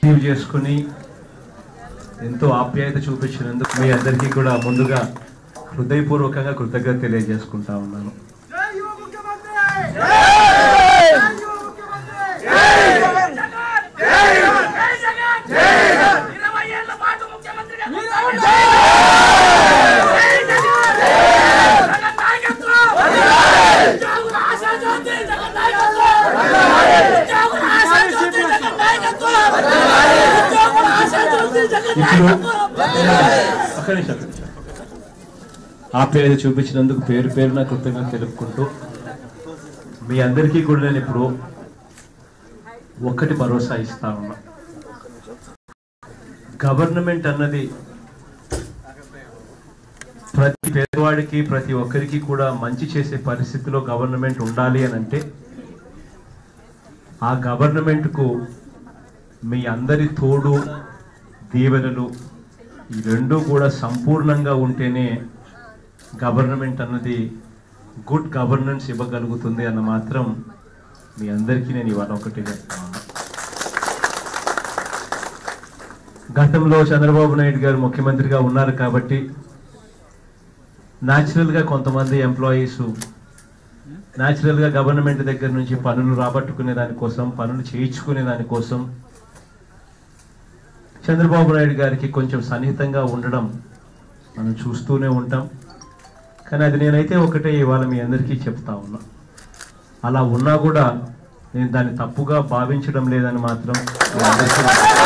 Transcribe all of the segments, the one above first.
Receive చేసుకుని ఎంతో ఆప్యాయత చూపించినందుకు మీ అందరికీ కూడా ముందుగా హృదయపూర్వకంగా కృతజ్ఞత తెలియజేసుకుంటా ఉన్నాను జై యువ ముఖ్యమంత్రి జై యువ ముఖ్యమంత్రి జై జగన్ జై జగన్ ఇరవై ఏళ్ల పాటు ముఖ్యమంత్రిగా కొనసాగండి. జై జగన్ జగన్ నాయకత్వం ఉద్యోగుల ఆశాజ్యోతి జగన్ నాయకత్వం ఉద్యోగుల ఆశాజ్యోతి జగన్ నాయకత్వం ఉద్యోగుల ఆశాజ్యోతి జగన్ ఇప్పుడు నాయకత్వం ఒక్క నిమిషం, ఒక్క నిమిషం. ఆప్యాయత చూపించినందుకు పేరు పేరున కృతజ్ఞత తెలుపుకుంటూ మీ అందరికీ కూడా నేను ఇప్పుడు ఒక్కటి భరోసా ఇస్తా ఉన్నా గవర్నమెంట్ అన్నది ప్రతి పేదవాడికి ప్రతి ఒక్కరికి కూడా మంచి చేసే పరిస్థితిలో గవర్నమెంట్ ఉండాలి అని అంటే ఆ గవర్నమెంట్కు మీ అందరి తోడు దీవెనలు ఈ రెండు కూడా సంపూర్ణంగా ఉంటేనే గవర్నమెంట్ అన్నది గుడ్ గవర్నెన్స్ ఇవ్వగలుగుతుంది అన్న మాత్రం మీ అందరికీ నేను ఇవాళ ఒకటి చెప్తాను గతంలో చంద్రబాబు నాయుడు గారు ముఖ్యమంత్రిగా ఉన్నారు కాబట్టి న్యాచురల్గా కొంతమంది ఎంప్లాయీస్ న్యాచురల్గా గవర్నమెంట్ దగ్గర నుంచి పనులు రాబట్టుకునే దానికోసం పనులు చేయించుకునే దానికోసం చంద్రబాబు నాయుడు గారికి కొంచెం సన్నిహితంగా ఉండడం మనం చూస్తూనే ఉంటాం కానీ అది నేనైతే ఒకటే ఇవాళ మీ అందరికీ చెప్తా ఉన్నా అలా ఉన్నా కూడా నేను దాన్ని తప్పుగా భావించడం లేదని మాత్రం మీ అందరికీ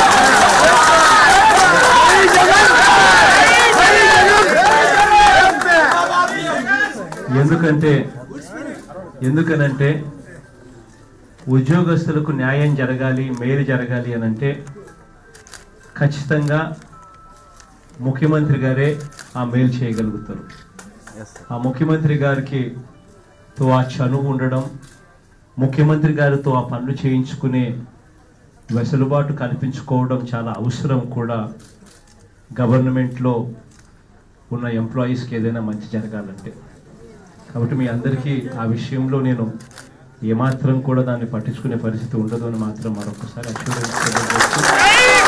ఎందుకంటే ఎందుకనంటే ఉద్యోగస్తులకు న్యాయం జరగాలి మేలు జరగాలి అని అంటే ఖచ్చితంగా ముఖ్యమంత్రి గారే ఆ మేలు చేయగలుగుతారు ఆ ముఖ్యమంత్రి గారికి తో ఆ చనువు ఉండడం ముఖ్యమంత్రి గారితో ఆ పనులు చేయించుకునే వెసులుబాటు కల్పించుకోవడం చాలా అవసరం కూడా గవర్నమెంట్లో ఉన్న ఎంప్లాయీస్కి ఏదైనా మంచి జరగాలంటే కాబట్టి మీ అందరికీ ఆ విషయంలో నేను ఏమాత్రం కూడా దాన్ని పట్టించుకునే పరిస్థితి ఉండదు అని మాత్రం మరొకసారి అష్యూరెన్స్ తెలియజేస్తూ